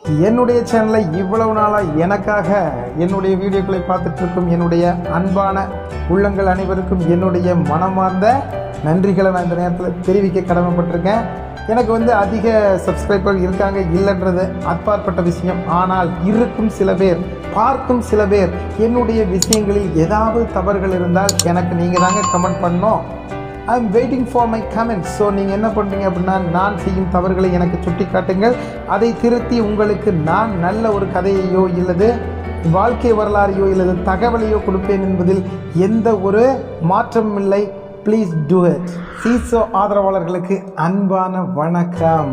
என்னுடைய சேனலை இவ்வளவு நாளாக எனக்காக என்னுடைய வீடியோக்களை பார்த்துட்டு இருக்கும் என்னுடைய அன்பான உள்ளங்கள் அனைவருக்கும் என்னுடைய மனமார்ந்த நன்றிகளை நான் இந்த நேரத்தில் தெரிவிக்க கடமைப்பட்டிருக்கேன் எனக்கு வந்து அதிக சப்ஸ்கிரைபர் இருக்காங்க இல்லைன்றது அப்பாற்பட்ட விஷயம் ஆனால் இருக்கும் சில பேர் பார்க்கும் சில பேர் என்னுடைய விஷயங்களில் ஏதாவது தவறுகள் இருந்தால் எனக்கு நீங்கள் தாங்க கமெண்ட் பண்ணணும் I am waiting for my comments so நீங்கள் என்ன பண்ணுறீங்க அப்படின்னா நான் செய்யும் தவறுகளை எனக்கு சுட்டி காட்டுங்கள் அதை திருத்தி உங்களுக்கு நான் நல்ல ஒரு கதையையோ இல்லது வாழ்க்கை வரலாறையோ இல்லது தகவலையோ கொடுப்பேன் என்பதில் எந்த ஒரு மாற்றமும் இல்லை ப்ளீஸ் டூ இட் சீசோ ஆதரவாளர்களுக்கு அன்பான வணக்கம்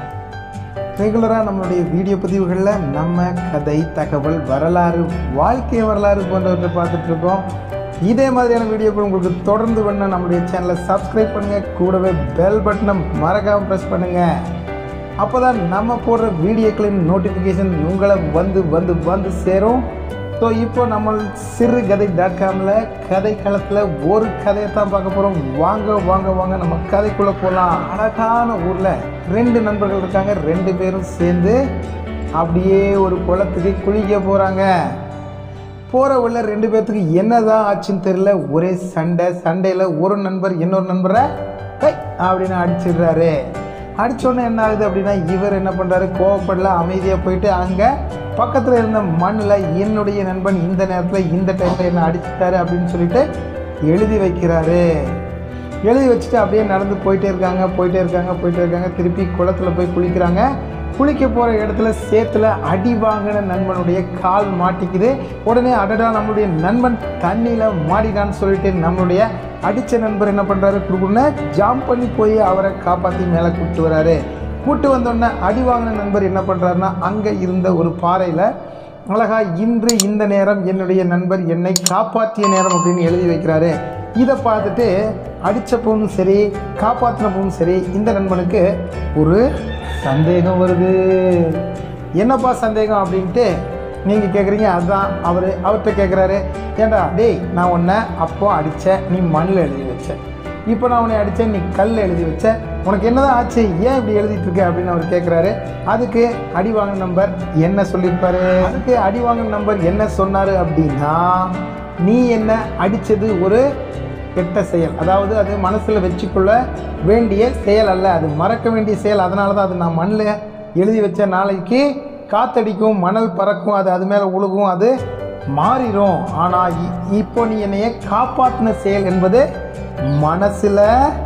ரெகுலராக நம்மளுடைய வீடியோ பதிவுகளில் நம்ம கதை தகவல் வரலாறு வாழ்க்கை வரலாறு போன்றவற்றை பார்த்துட்டு இருக்கோம் இதே மாதிரியான வீடியோக்கள் உங்களுக்கு தொடர்ந்து பண்ண நம்மளுடைய சேனலை சப்ஸ்கிரைப் பண்ணுங்கள் கூடவே பெல் பட்டனை மறக்காமல் ப்ரெஸ் பண்ணுங்கள் அப்போ தான் நம்ம போடுற வீடியோக்களின் நோட்டிஃபிகேஷன் உங்களை வந்து வந்து வந்து சேரும் ஸோ இப்போ நம்ம சிறு கதை டாட் காமில் கதை களத்தில் ஒரு கதையை தான் பார்க்க போகிறோம் வாங்க வாங்க வாங்க நம்ம கதைக்குள்ளே போகலாம் அழகான ஊரில் ரெண்டு நண்பர்கள் இருக்காங்க ரெண்டு பேரும் சேர்ந்து அப்படியே ஒரு குளத்துக்கு குளிக்க போகிறாங்க போகிற உள்ள ரெண்டு பேர்த்துக்கு என்னதான் ஆச்சுன்னு தெரியல ஒரே சண்டை சண்டையில் ஒரு நண்பர் இன்னொரு நண்பரை கை அப்படின்னு அடிச்சிடுறாரு அடிச்சோடனே என்ன ஆகுது அப்படின்னா இவர் என்ன பண்ணுறாரு கோவப்படல அமைதியாக போயிட்டு அங்கே பக்கத்தில் இருந்த மண்ணில் என்னுடைய நண்பன் இந்த நேரத்தில் இந்த டைமில் என்ன அடிச்சிட்டாரு அப்படின்னு சொல்லிட்டு எழுதி வைக்கிறாரு எழுதி வச்சுட்டு அப்படியே நடந்து போயிட்டே இருக்காங்க போயிட்டே இருக்காங்க போயிட்டே இருக்காங்க திருப்பி குளத்துல போய் குளிக்கிறாங்க குளிக்க போகிற இடத்துல சேத்துல அடி வாங்கின நண்பனுடைய கால் மாட்டிக்குது உடனே அடடா நம்மளுடைய நண்பன் தண்ணியில் மாடிடான்னு சொல்லிட்டு நம்மளுடைய அடித்த நண்பர் என்ன பண்ணுறாரு குடுக்குன்னு ஜாம்ப் பண்ணி போய் அவரை காப்பாற்றி மேலே கூப்பிட்டு வராரு கூட்டு வந்தோடனே அடி வாங்கின நண்பர் என்ன பண்ணுறாருன்னா அங்கே இருந்த ஒரு பாறையில் அழகா இன்று இந்த நேரம் என்னுடைய நண்பர் என்னை காப்பாற்றிய நேரம் அப்படின்னு எழுதி வைக்கிறாரு இதை பார்த்துட்டு அடித்தப்பவும் சரி காப்பாற்றினப்பவும் சரி இந்த நண்பனுக்கு ஒரு சந்தேகம் வருது என்னப்பா சந்தேகம் அப்படின்ட்டு நீங்கள் கேட்குறீங்க அதுதான் அவர் அவர்கிட்ட கேட்குறாரு ஏண்டா டேய் நான் உன்னை அப்போ அடித்தேன் நீ மண்ணில் எழுதி வச்ச இப்போ நான் உன்னை அடித்தேன் நீ கல் எழுதி வச்ச உனக்கு என்னதான் ஆச்சு ஏன் இப்படி எழுதிட்டு இருக்க அப்படின்னு அவர் கேட்குறாரு அதுக்கு அடி வாங்கின நம்பர் என்ன சொல்லியிருப்பாரு அதுக்கு அடி வாங்கின நம்பர் என்ன சொன்னார் அப்படின்னா நீ என்ன அடித்தது ஒரு கெட்ட செயல் அதாவது அது மனசில் வச்சுக்கொள்ள வேண்டிய செயல் அல்ல அது மறக்க வேண்டிய செயல் அதனால தான் அது நான் மண்ணில் எழுதி வச்ச நாளைக்கு காத்தடிக்கும் மணல் பறக்கும் அது அது மேலே உழுகும் அது மாறிடும் ஆனால் இப்போ நீ என்னைய காப்பாற்றின செயல் என்பது மனசில்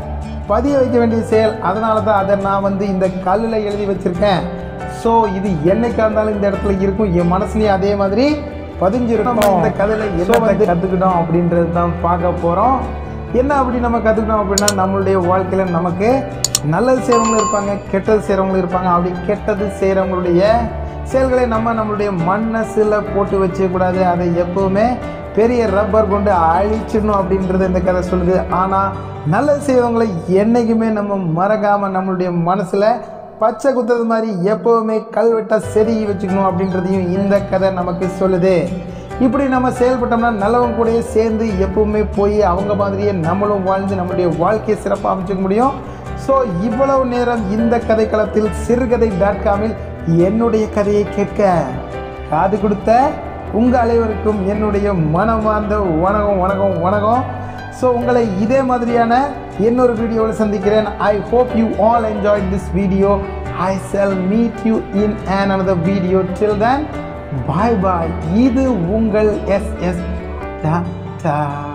பதிய வைக்க வேண்டிய செயல் அதனால தான் அதை நான் வந்து இந்த கல்லில் எழுதி வச்சுருக்கேன் ஸோ இது என்னைக்கா இருந்தாலும் இந்த இடத்துல இருக்கும் என் மனசுலேயும் அதே மாதிரி பதிஞ்சிருக்கும் இந்த கதையில் என்ன வந்து கற்றுக்கிட்டோம் அப்படின்றது தான் பார்க்க போகிறோம் என்ன அப்படி நம்ம கற்றுக்கிட்டோம் அப்படின்னா நம்மளுடைய வாழ்க்கையில் நமக்கு நல்லது செய்கிறவங்களும் இருப்பாங்க கெட்டது செய்கிறவங்களும் இருப்பாங்க அப்படி கெட்டது செய்கிறவங்களுடைய செயல்களை நம்ம நம்மளுடைய மனசில் போட்டு வச்சக்கூடாது அதை எப்போவுமே பெரிய ரப்பர் கொண்டு அழிச்சிடணும் அப்படின்றது இந்த கதை சொல்லுது ஆனால் நல்லது செய்கிறவங்களை என்றைக்குமே நம்ம மறக்காமல் நம்மளுடைய மனசில் பச்சை குத்துறது மாதிரி எப்போவுமே கல்வெட்டை செருகி வச்சுக்கணும் அப்படின்றதையும் இந்த கதை நமக்கு சொல்லுது இப்படி நம்ம செயல்பட்டோம்னா நல்லவங்க கூடயே சேர்ந்து எப்பவுமே போய் அவங்க மாதிரியே நம்மளும் வாழ்ந்து நம்மளுடைய வாழ்க்கையை சிறப்பாக அமைச்சிக்க முடியும் ஸோ இவ்வளவு நேரம் இந்த கதைக்களத்தில் சிறுகதை டாட் காமில் என்னுடைய கதையை கேட்க காது கொடுத்த உங்கள் அனைவருக்கும் என்னுடைய மனமார்ந்த வணக்கம் வணக்கம் வணக்கம் ஸோ உங்களை இதே மாதிரியான இன்னொரு வீடியோவில் சந்திக்கிறேன் I hope you all enjoy this video I shall meet you in an another video till then bye bye இது உங்கள் எஸ் எஸ் டாக்டர்